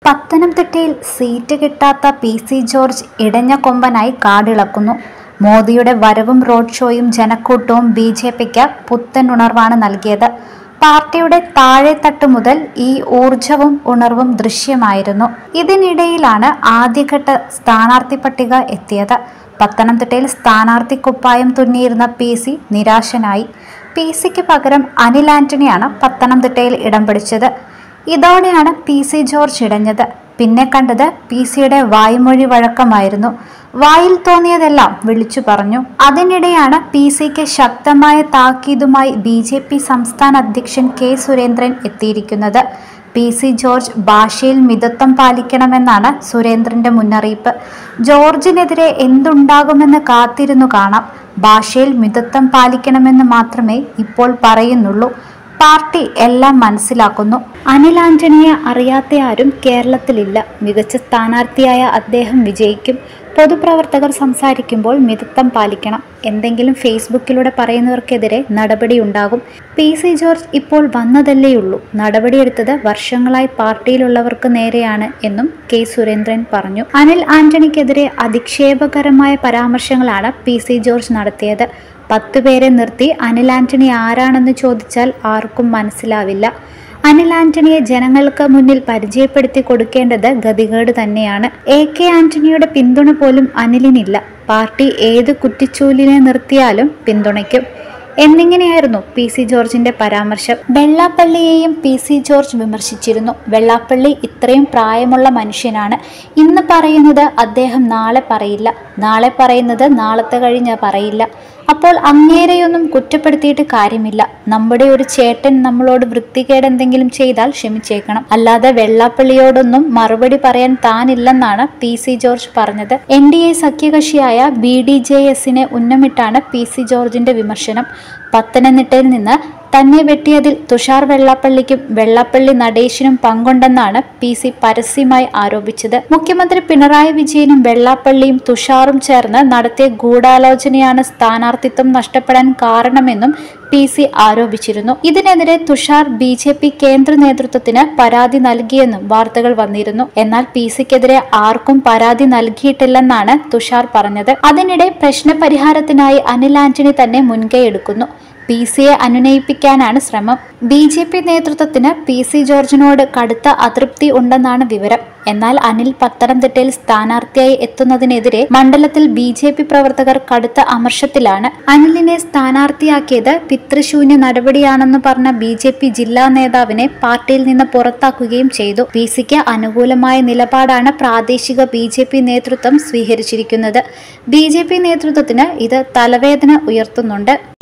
പത്തനംതിട്ടയിൽ സീറ്റ് കിട്ടാത്ത P C George ഇടഞ്ഞ കൊമ്പനായി കാടിളക്കുന്നു മോദിയുടെ വരവും റോഡ് ഷോയും ജനക്കൂട്ടവും ബി ജെ പിക്ക് പുത്തൻ ഉണർവാണ് നൽകിയത് പാർട്ടിയുടെ താഴെത്തട്ട് മുതൽ ഈ ഊർജവും ഉണർവും ദൃശ്യമായിരുന്നു ഇതിനിടയിലാണ് ആദ്യഘട്ട സ്ഥാനാർത്ഥി പട്ടിക എത്തിയത് പത്തനംതിട്ടയിൽ സ്ഥാനാർത്ഥി കുപ്പായം തുന്നിയിരുന്ന പി സി നിരാശനായി പി സിക്ക് പകരം അനിൽ ആന്റണിയാണ് പത്തനംതിട്ടയിൽ ഇടം പിടിച്ചത് ഇതോടെയാണ് പി സി ജോർജ് ഇടഞ്ഞത് പിന്നെ കണ്ടത് പി സിയുടെ വായ്മൊഴി വഴക്കമായിരുന്നു വായിൽ തോന്നിയതെല്ലാം വിളിച്ചു പറഞ്ഞു അതിനിടെയാണ് പി സിക്ക് ശക്തമായ താക്കീതുമായി ബി ജെ പി സംസ്ഥാന അധ്യക്ഷൻ കെ സുരേന്ദ്രൻ എത്തിയിരിക്കുന്നത് പി സി ജോർജ് ഭാഷയിൽ മിതത്വം പാലിക്കണമെന്നാണ് സുരേന്ദ്രന്റെ മുന്നറിയിപ്പ് ജോർജിനെതിരെ എന്തുണ്ടാകുമെന്ന് കാത്തിരുന്നു കാണാം ഭാഷയിൽ മിതത്വം പാലിക്കണമെന്ന് മാത്രമേ ഇപ്പോൾ പറയുന്നുള്ളൂ പാർട്ടി എല്ലാം മനസ്സിലാക്കുന്നു അനിൽ ആന്റണിയെ അറിയാത്ത ആരും കേരളത്തിലില്ല മികച്ച സ്ഥാനാർത്ഥിയായ അദ്ദേഹം വിജയിക്കും പൊതുപ്രവർത്തകർ സംസാരിക്കുമ്പോൾ മിതത്വം പാലിക്കണം എന്തെങ്കിലും ഫേസ്ബുക്കിലൂടെ പറയുന്നവർക്കെതിരെ നടപടിയുണ്ടാകും പി സി ജോർജ് ഇപ്പോൾ വന്നതല്ലേയുള്ളൂ നടപടിയെടുത്തത് വർഷങ്ങളായി പാർട്ടിയിലുള്ളവർക്ക് നേരെയാണ് എന്നും കെ സുരേന്ദ്രൻ പറഞ്ഞു അനിൽ ആന്റണിക്കെതിരെ അധിക്ഷേപകരമായ പരാമർശങ്ങളാണ് പി സി ജോർജ് നടത്തിയത് പത്തു പേരെ നിർത്തി അനിൽ ആന്റണി ആരാണെന്ന് ചോദിച്ചാൽ ആർക്കും മനസ്സിലാവില്ല അനിൽ ആന്റണിയെ ജനങ്ങൾക്ക് മുന്നിൽ പരിചയപ്പെടുത്തി കൊടുക്കേണ്ടത് ഗതികേട് തന്നെയാണ് എ കെ ആന്റണിയുടെ പിന്തുണ പോലും അനിലിനില്ല പാർട്ടി ഏത് കുറ്റിച്ചൂലിനെ നിർത്തിയാലും പിന്തുണയ്ക്കും എന്നിങ്ങനെയായിരുന്നു പി സി ജോർജിന്റെ പരാമർശം വെള്ളാപ്പള്ളിയെയും പി സി ജോർജ് വിമർശിച്ചിരുന്നു വെള്ളാപ്പള്ളി ഇത്രയും പ്രായമുള്ള മനുഷ്യനാണ് ഇന്ന് പറയുന്നത് അദ്ദേഹം നാളെ പറയില്ല നാളെ പറയുന്നത് നാളത്തെ കഴിഞ്ഞ് പറയില്ല അപ്പോൾ അങ്ങേരെയൊന്നും കുറ്റപ്പെടുത്തിയിട്ട് കാര്യമില്ല നമ്മുടെ ഒരു ചേട്ടൻ നമ്മളോട് വൃത്തികേട് എന്തെങ്കിലും ചെയ്താൽ ക്ഷമിച്ചേക്കണം അല്ലാതെ വെള്ളാപ്പള്ളിയോടൊന്നും മറുപടി പറയാൻ താനില്ലെന്നാണ് പി സി ജോർജ് പറഞ്ഞത് എൻ ഡി എ സഖ്യകക്ഷിയായ ബി ഡി ജെ എസിനെ ഉന്നമിട്ടാണ് പി സി ജോർജിന്റെ വിമർശനം പത്തനംതിട്ടയിൽ നിന്ന് തന്നെ വെട്ടിയതിൽ തുഷാർ വെള്ളാപ്പള്ളിക്കും വെള്ളാപ്പള്ളി നടേശിനും പങ്കുണ്ടെന്നാണ് പി സി പരസ്യമായി ആരോപിച്ചത് മുഖ്യമന്ത്രി പിണറായി വിജയനും വെള്ളാപ്പള്ളിയും തുഷാറും ചേർന്ന് നടത്തിയ ഗൂഢാലോചനയാണ് സ്ഥാനാർത്ഥിത്വം നഷ്ടപ്പെടാൻ കാരണമെന്നും പി സി ആരോപിച്ചിരുന്നു ഇതിനെതിരെ തുഷാർ ബി ജെ പി കേന്ദ്ര നേതൃത്വത്തിന് പരാതി നൽകിയെന്നും വാർത്തകൾ വന്നിരുന്നു എന്നാൽ പി സിക്കെതിരെ ആർക്കും പരാതി നൽകിയിട്ടില്ലെന്നാണ് തുഷാർ പറഞ്ഞത് അതിനിടെ പ്രശ്നപരിഹാരത്തിനായി അനിൽ ആന്റണി തന്നെ മുൻകൈ എടുക്കുന്നു പി സിയെ അനുനയിപ്പിക്കാനാണ് ശ്രമം ബി ജെ പി നേതൃത്വത്തിന് പി സി ജോർജിനോട് കടുത്ത അതൃപ്തി ഉണ്ടെന്നാണ് വിവരം എന്നാൽ അനിൽ പത്തനംതിട്ടയിൽ സ്ഥാനാർത്ഥിയായി എത്തുന്നതിനെതിരെ മണ്ഡലത്തിൽ ബി ജെ പി പ്രവർത്തകർ കടുത്ത അമർഷത്തിലാണ് അനിലിനെ സ്ഥാനാർത്ഥിയാക്കിയത് പിതൃശൂന്യ നടപടിയാണെന്ന് പറഞ്ഞ ബി ജെ പി ജില്ലാ നേതാവിനെ പാർട്ടിയിൽ നിന്ന് പുറത്താക്കുകയും ചെയ്തു പി സിക്ക് അനുകൂലമായ നിലപാടാണ് പ്രാദേശിക ബി ജെ പി നേതൃത്വം സ്വീകരിച്ചിരിക്കുന്നത് ബി ജെ പി നേതൃത്വത്തിന് ഇത് തലവേദന ഉയർത്തുന്നുണ്ട്